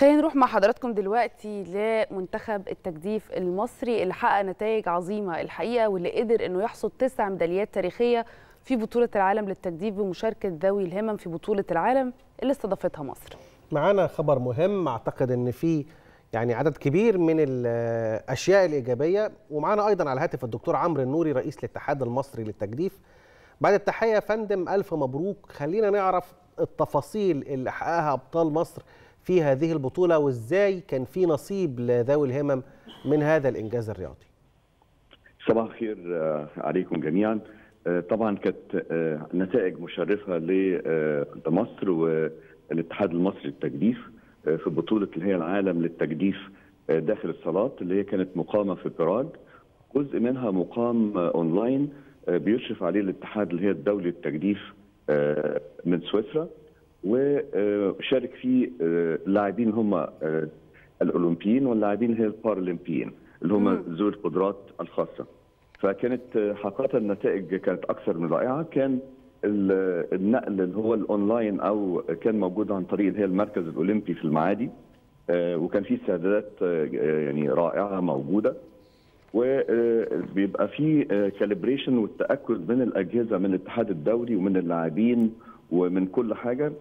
خلينا نروح مع حضراتكم دلوقتي لمنتخب التجديف المصري اللي حقق نتائج عظيمه الحقيقه واللي قدر انه يحصد تسع ميداليات تاريخيه في بطوله العالم للتجديف بمشاركه ذوي الهمم في بطوله العالم اللي استضافتها مصر. معانا خبر مهم اعتقد ان في يعني عدد كبير من الاشياء الايجابيه ومعانا ايضا على الهاتف الدكتور عمرو النوري رئيس الاتحاد المصري للتجديف. بعد التحيه يا فندم الف مبروك خلينا نعرف التفاصيل اللي حققها ابطال مصر في هذه البطوله وازاي كان في نصيب لذوي الهمم من هذا الانجاز الرياضي. صباح الخير عليكم جميعا. طبعا كانت نتائج مشرفه لمصر والاتحاد المصري للتجديف في بطوله اللي هي العالم للتجديف داخل الصالات اللي هي كانت مقامه في براغ جزء منها مقام اونلاين بيشرف عليه الاتحاد اللي هي الدولي للتجديف من سويسرا وشارك فيه اللاعبين هم الاولمبيين واللاعبين هي البارالمبيين اللي هم ذوي القدرات الخاصه فكانت حقيقه النتائج كانت اكثر من رائعه كان النقل اللي هو الاونلاين او كان موجود عن طريق اللي هي المركز الاولمبي في المعادي وكان في استعدادات يعني رائعه موجوده وبيبقى في كاليبريشن والتاكد من الاجهزه من الاتحاد الدولي ومن اللاعبين ومن كل حاجه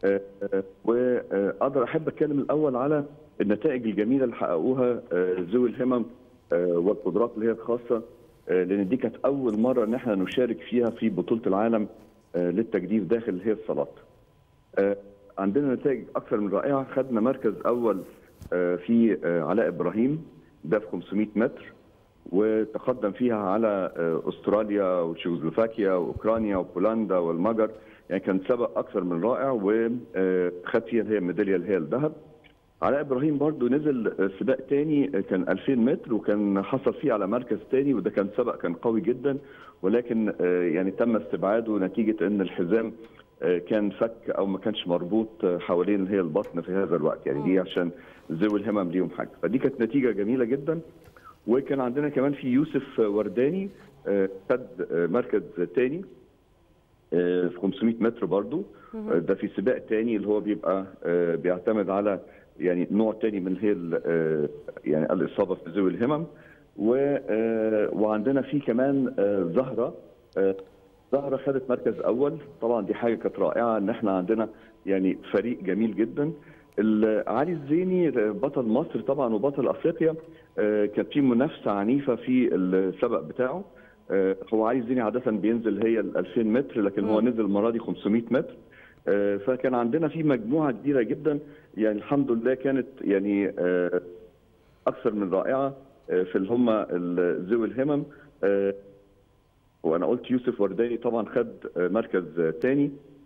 واقدر احب اتكلم الاول على النتائج الجميله اللي حققوها ذوي الهمم والقدرات اللي هي الخاصه لان دي كانت اول مره ان احنا نشارك فيها في بطوله العالم للتجديف داخل هي الصالات. عندنا نتائج اكثر من رائعه خدنا مركز اول في علاء ابراهيم ده في 500 متر وتقدم فيها على استراليا وتشيكوسلوفاكيا واوكرانيا وبولندا والمجر يعني كان سبق اكثر من رائع وخد فيها هي الميداليه اللي هي الذهب. علاء ابراهيم برضو نزل سباق تاني كان 2000 متر وكان حصل فيه على مركز تاني وده كان سبق كان قوي جدا ولكن يعني تم استبعاده نتيجه ان الحزام كان فك او ما كانش مربوط حوالين هي البطن في هذا الوقت يعني دي عشان ذوي الهمم ليهم حاجه فدي كانت نتيجه جميله جدا وكان عندنا كمان في يوسف ورداني خد مركز تاني في 500 متر برضو ده في سباق تاني اللي هو بيبقى بيعتمد على يعني نوع تاني من هي يعني الاصابه في ذوي الهمم وعندنا في كمان زهره زهره خدت مركز اول طبعا دي حاجه كانت رائعه ان احنا عندنا يعني فريق جميل جدا علي الزيني بطل مصر طبعا وبطل افريقيا كانت في منافسه عنيفه في السبق بتاعه هو علي الزيني عاده بينزل هي ال 2000 متر لكن هو نزل المره دي 500 متر فكان عندنا في مجموعه كبيره جدا يعني الحمد لله كانت يعني اكثر من رائعه في اللي هم ذوي الهمم وانا قلت يوسف ورداني طبعا خد مركز ثاني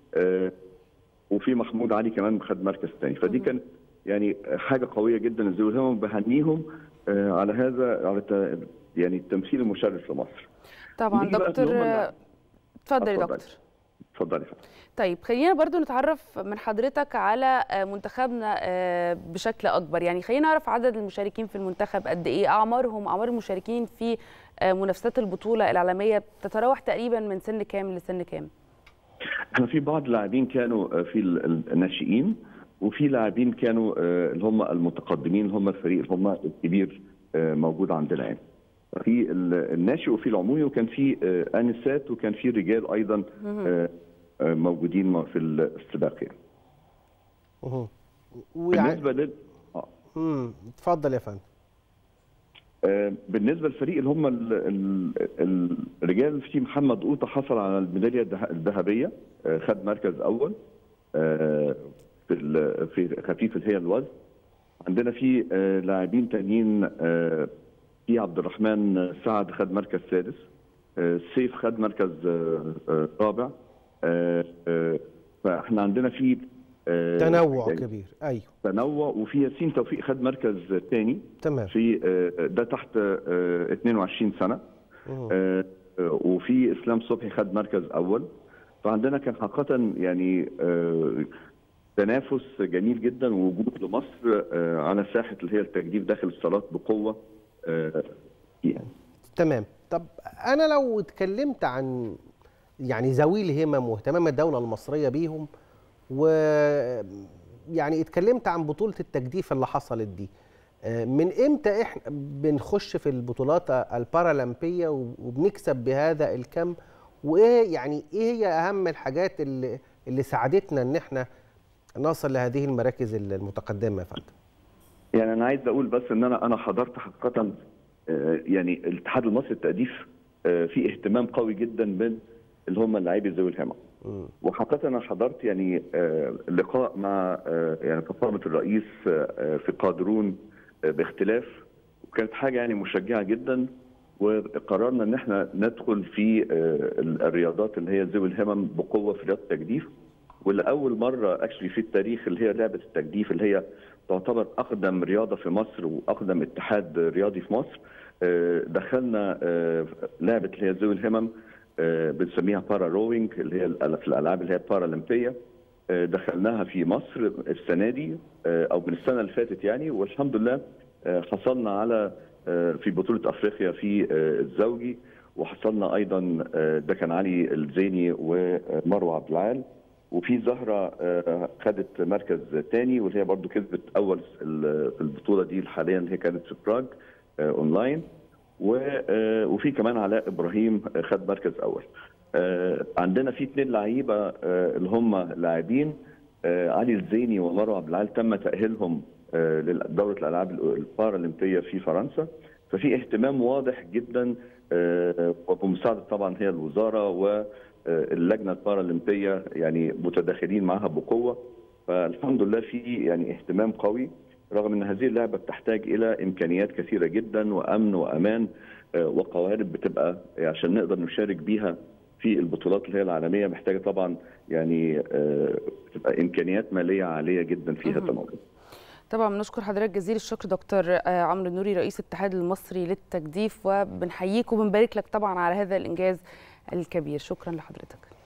وفي محمود علي كمان خد مركز ثاني فدي كانت يعني حاجه قويه جدا ذوي الهمم بهنيهم على هذا على يعني التمثيل المشرف لمصر طبعا دكتور اتفضل يا دكتور اتفضلي طيب خلينا برضو نتعرف من حضرتك على منتخبنا بشكل اكبر يعني خلينا نعرف عدد المشاركين في المنتخب قد ايه اعمارهم اعمار المشاركين في منافسات البطوله العالميه تتراوح تقريبا من سن كام لسن كام احنا في بعض اللاعبين كانوا في الناشئين وفي لاعبين كانوا اللي هم المتقدمين اللي هم الفريق اللي هم الكبير موجود عندنا يعني في الناشئ وفي العمومي وكان في انسات وكان في رجال ايضا موجودين في السباق يعني. بالنسبه لل امم اتفضل يا فندم. بالنسبه للفريق اللي هم ال ال الرجال في محمد قوطه حصل على الميداليه الذهبيه خد مركز اول في في خفيف اللي هي الوزن عندنا في لاعبين تانيين في عبد الرحمن سعد خد مركز سادس سيف خد مركز رابع فاحنا عندنا في تنوع كبير ايوه تنوع وفي ياسين توفيق خد مركز ثاني تمام في ده تحت 22 سنه وفي اسلام صبحي خد مركز اول فعندنا كان حقيقه يعني تنافس جميل جدا ووجود لمصر على ساحه اللي هي التجديف داخل الصالات بقوه يعني. تمام طب انا لو اتكلمت عن يعني ذوي الهمم واهتمام الدوله المصريه بيهم و يعني اتكلمت عن بطوله التجديف اللي حصلت دي من امتى احنا بنخش في البطولات البارالمبيه وبنكسب بهذا الكم وايه يعني ايه هي اهم الحاجات اللي اللي ساعدتنا ان احنا نصل لهذه المراكز المتقدمه يا فندم يعني انا عايز اقول بس ان انا انا حضرت حقيقه يعني الاتحاد المصري للتأديف في اهتمام قوي جدا من اللي هم اللاعبي ذوي الهمم وحقيقه انا حضرت يعني لقاء مع يعني فخامه الرئيس في قادرون باختلاف وكانت حاجه يعني مشجعه جدا وقررنا ان احنا ندخل في الرياضات اللي هي ذوي الهمم بقوه في رياضه التجديف ولاول مره اكشلي في التاريخ اللي هي لعبه التجديف اللي هي تعتبر اقدم رياضه في مصر واقدم اتحاد رياضي في مصر دخلنا لعبه اللي هي ذوي الهمم بنسميها بارا روينج اللي هي في الالعاب اللي هي بارالمبيه دخلناها في مصر السنه دي او من السنه اللي فاتت يعني والحمد لله حصلنا على في بطوله افريقيا في الزوجي وحصلنا ايضا ده كان علي الزيني ومروه عبد العال وفي زهره خدت مركز ثاني واللي هي برضو كسبت اول في البطوله دي حاليا اللي هي كانت في براغ اونلاين وفي كمان علاء ابراهيم خد مركز اول عندنا في اثنين لعيبه اللي هم لاعبين علي الزيني ومروه عبد العال تم تاهيلهم لدوره الالعاب البارالمبيه في فرنسا ففي اهتمام واضح جدا وبمساعده طبعا هي الوزاره واللجنه البارالمبيه يعني متداخلين معها بقوه فالحمد لله في يعني اهتمام قوي رغم ان هذه اللعبه بتحتاج الى امكانيات كثيره جدا وامن وامان وقوارب بتبقى عشان نقدر نشارك بيها في البطولات اللي هي العالميه محتاجه طبعا يعني بتبقى امكانيات ماليه عاليه جدا فيها تماما. طبعا بنشكر حضرتك جزيل الشكر دكتور عمرو النوري رئيس الاتحاد المصري للتجديف وبنحييك وبنبارك لك طبعا على هذا الانجاز الكبير شكرا لحضرتك